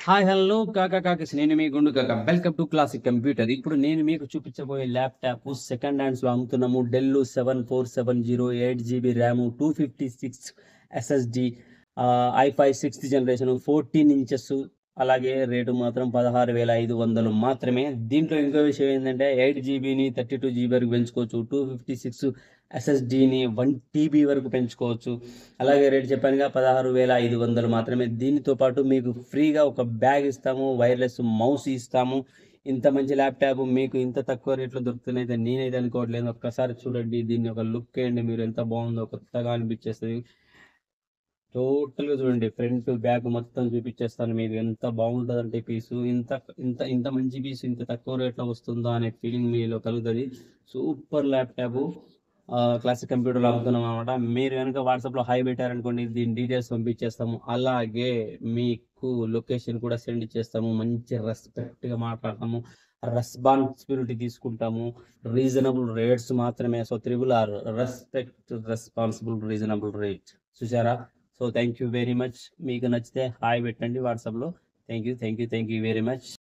hi hello కాకా caucus నేను మీ గుండు కాక వెల్కమ్ టు క్లాసిక్ కంప్యూటర్ ఇప్పుడు నేను మీకు చూపించబోయే ల్యాప్టాప్ సెకండ్ హ్యాండ్స్ లో అమ్ముతున్నాము Dell seven four seven zero eight GB RAM two fifty six SSD I five sixth generation fourteen inches అలాగే రేటు మాత్రం పదహారు వేల ఐదు వందలు మాత్రమే దీంట్లో ఇంకో విషయం ఏంటంటే ఎయిట్ జీబీని థర్టీ టూ జీబీ వరకు పెంచుకోవచ్చు టూ ఫిఫ్టీ సిక్స్ ఎస్ఎస్డిని వన్ టీబీ వరకు పెంచుకోవచ్చు అలాగే రేట్ చెప్పానుగా పదహారు వేల ఐదు వందలు మాత్రమే దీనితో పాటు మీకు ఫ్రీగా ఒక బ్యాగ్ ఇస్తాము వైర్లెస్ మౌస్ ఇస్తాము ఇంత మంచి ల్యాప్టాప్ మీకు ఇంత తక్కువ రేట్లో దొరుకుతుందైతే నేనైతే అనుకోవట్లేదు ఒక్కసారి చూడండి దీన్ని ఒక లుక్ వేయండి మీరు ఎంత బాగుందో కొత్తగా అనిపించేస్తుంది టోటల్గా చూడండి ఫ్రంట్ బ్యాక్ మొత్తం చూపించేస్తాను మీకు ఎంత బాగుంటుంది అంటే పీసు ఇంత ఇంత ఇంత మంచి పీసు ఇంత తక్కువ రేట్లో వస్తుందా అనే ఫీలింగ్ మీలో కలుగుతుంది సూపర్ ల్యాప్టాప్ క్లాసిక్ కంప్యూటర్లో అమ్ముతున్నాం అనమాట మీరు కనుక వాట్సాప్లో హై పెట్టారనుకోండి దీని డీటెయిల్స్ పంపించేస్తాము అలాగే మీకు లొకేషన్ కూడా సెండ్ చేస్తాము మంచి రెస్పెక్ట్గా మాట్లాడతాము రెస్పాన్సిబిలిటీ తీసుకుంటాము రీజనబుల్ రేట్స్ మాత్రమే so triple R respect responsible reasonable rate చూసారా so thank you very much మీకు నచ్చితే హాయ్ పెట్టండి వాట్సాప్లో thank you thank you thank you very much